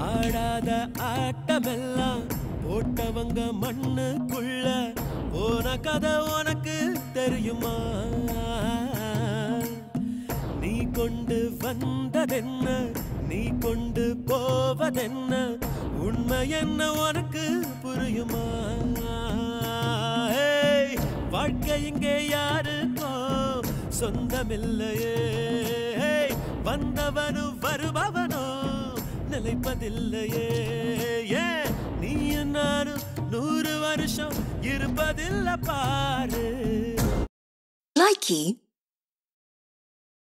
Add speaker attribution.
Speaker 1: ஆடாத ஆட்டமெல்லாம் போட்டவங்க மண்ணுக்குள்ள போன கதை உனக்கு தெரியுமா நீ கொண்டு வந்ததென்ன நீ கொண்டு போவதென்ன உண்மை என்ன உனக்கு புரியுமா ஏய், வாழ்க்கை இங்கே யாருக்கோ சொந்தமில்லையே ஏய், வந்தவனும் வருபவனோ நிலைப்பதில்லையே ஏன் நீ நானும் நூறு வருஷம் இருப்பதில்லை பாரு
Speaker 2: Likey